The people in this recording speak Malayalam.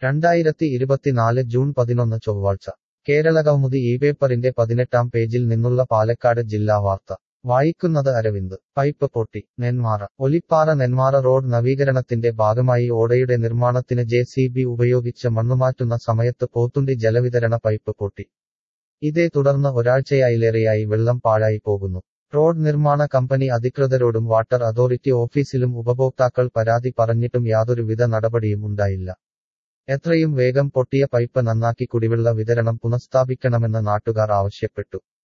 രണ്ടായിരത്തി ഇരുപത്തിനാല് ജൂൺ പതിനൊന്ന് ചൊവ്വാഴ്ച കേരളകൗമുദി ഈ പേപ്പറിന്റെ പതിനെട്ടാം പേജിൽ നിന്നുള്ള പാലക്കാട് ജില്ലാ വാർത്ത വായിക്കുന്നത് അരവിന്ദ് പൈപ്പ് പൊട്ടി നെന്മാറ ഒലിപ്പാറ നെന്മാറ റോഡ് നവീകരണത്തിന്റെ ഭാഗമായി ഓടയുടെ നിർമ്മാണത്തിന് ജെ സി ബി ഉപയോഗിച്ച് മണ്ണുമാറ്റുന്ന സമയത്ത് പോത്തുണ്ടി ജലവിതരണ പൈപ്പ് പൊട്ടി ഇതേ തുടർന്ന് ഒരാഴ്ചയായിലേറെയായി വെള്ളം പാഴായി പോകുന്നു റോഡ് നിർമ്മാണ കമ്പനി അധികൃതരോടും വാട്ടർ അതോറിറ്റി ഓഫീസിലും ഉപഭോക്താക്കൾ പരാതി പറഞ്ഞിട്ടും യാതൊരുവിധ നടപടിയും ഉണ്ടായില്ല എത്രയും വേഗം പൊട്ടിയ പൈപ്പ് നന്നാക്കി കുടിവെള്ള വിതരണം പുനഃസ്ഥാപിക്കണമെന്ന് നാട്ടുകാർ ആവശ്യപ്പെട്ടു